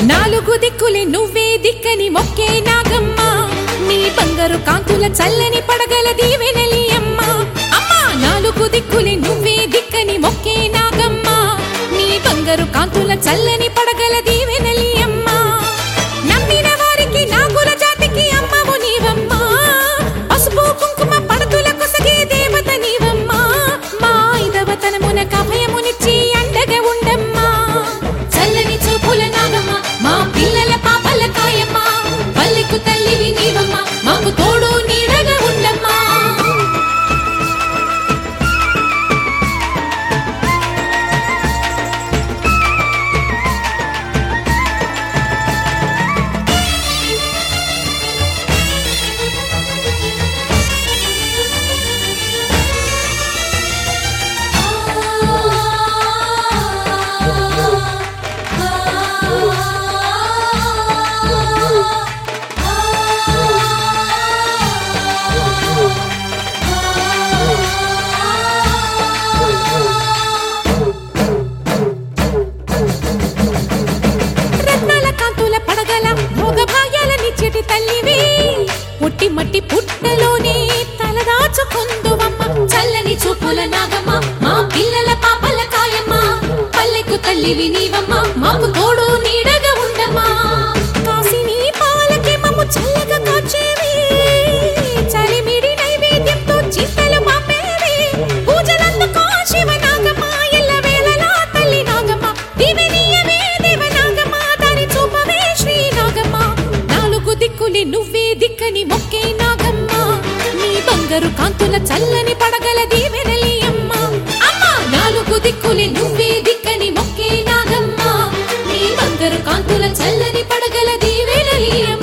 నాలుగు దిక్కులే నువ్వే దిక్కని మొక్కే నాగమ్మ నీ బంగారు కాంతుల చల్లని పడగల దీవెనలి అమ్మ అమ్మా నాలుగు దిక్కులే నువ్వే దిక్కని మొక్కే నాగమ్మ నీ బంగారు కాంతుల చల్లని పడగల దీవెనలి అమ్మ నమ్మిన వారికి నాగుల జాతికి అమ్మవు నీవమ్మా పసుపు కుంకుమ పడతుల కొసగే దేవత నీవమ్మా మా ఐదవతనమున కభయమునిచ్చి అండగా ఉండమ్మా చల్లని చూపుల నాగమ్మ మా పిల్లల పాపల కాయమ్మ పల్లెకు తల్లివి నీవమ్మ మాకు తోడు నీడగా ఉండమ్మా రత్నాల కాంతుల పడగల భోగభాగ్యాల నిచ్చటి తల్లివి పుట్టి మట్టి పుట్టలోనే తలదాచుకుందువమ్మ చల్లని చూపుల నాగమ్మ మా పిల్లల పాపల కాయమ్మ పల్లెకు తల్లివి నీవమ్మ మాకు తోడు నీడగా ఉండమ్మా కాసిని పాలకి మమ్ము చల్లగా కాచేవి చలిమిడి నైవేద్యంతో చింతలు మాపేవి పూజలందుకో శివ నాగమ్మ ఎల్ల వేళలా తల్లి నాగమ్మ దివినీయవే దేవ నాగమ్మ దాని చూపవే శ్రీ నాగమ్మ నాలుగు దిక్కులే నువ్వే దిక్కని మొక్కే నాగమ్మ నీ బంగారు కాంతుల చల్లని పడగల దీవెనలి అమ్మ అమ్మ నాలుగు దిక్కులే నువ్వే దిక్కని మొక్కే నాగమ్మ నీ బంగారు కాంతుల చల్లని పడగల దీవెనలి అమ్మ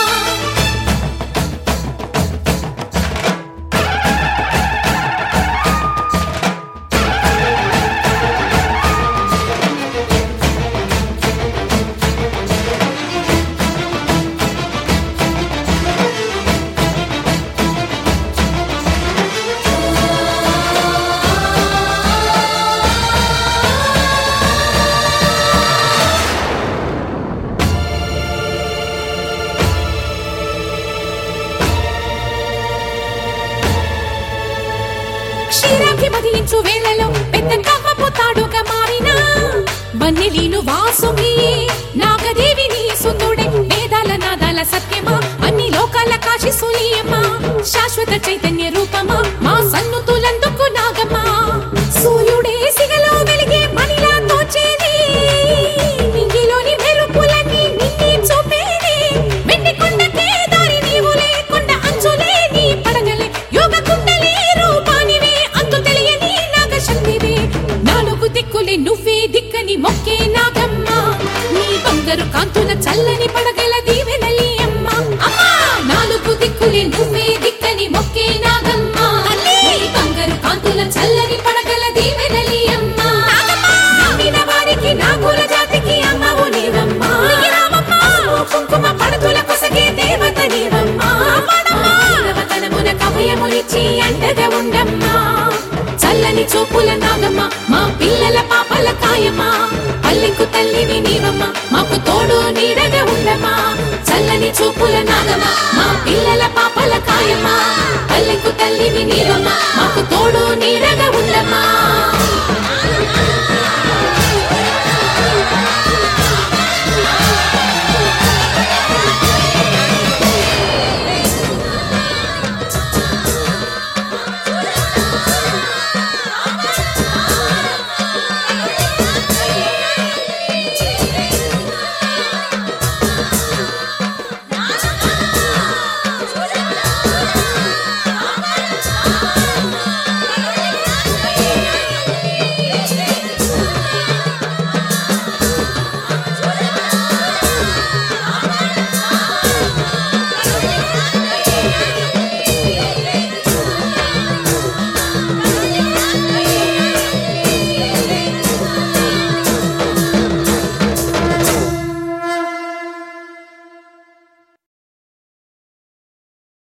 క్షీరాబ్ది మదిలించు వేళలో పెద్ద కవ్వపు తాడుగా మారిన బన్నెలీను వాసుకి నాగదేవి నీ సుందుడే వేదాల నాదాల సత్యమా అన్ని లోకాల కాశి సులీయమా శాశ్వత చైతన్య రూపమా మా సన్నుతులందుకు నాగమ్మా సూర్యుడే సిగలో వెలిగే మణిలా తోచేది నింగిలోని మెరుపులన్నీ నిన్నే చూపేది వెండి కొండకే దారి నీవు లేకుండా అంచులే నీ పడగలే యోగ కుండలే రూపానివే అంతు తెలియని నాగశక్తివే నాలుగు దిక్కులే నువ్వే దిక్కని మొక్కే నాగమ్మ నీ బంగారు కాంతుల చల్లని పడగల దీవెనలి అమ్మ అమ్మా నాలుగు దిక్కులే నువ్వే దిక్కని మొక్కే నాగమ్మ నీ బంగారు కాంతుల చల్లని పడగల దీవెనలి అమ్మ నమ్మిన వారికి నాగుల జాతికి అమ్మవు నీవమ్మ పసుపు కుంకుమ పడతుల కొసగే దేవత నీవమ్మ దేవతనమున కభయమునిచ్చి అండగా ఉండమ్మా చల్లని చూపుల నాగమ్మ మా పిల్లల పాపల కాయమ్మ పల్లెకు తల్లివి నీవమ్మ మాకు తోడు నీడగా ఉండమ్మా చల్లని చూపుల నాగమ్మ మా పిల్లల పాపల కాయమ్మ పల్లెకు తల్లివి నీవమ్మ మాకు తోడు నీడగా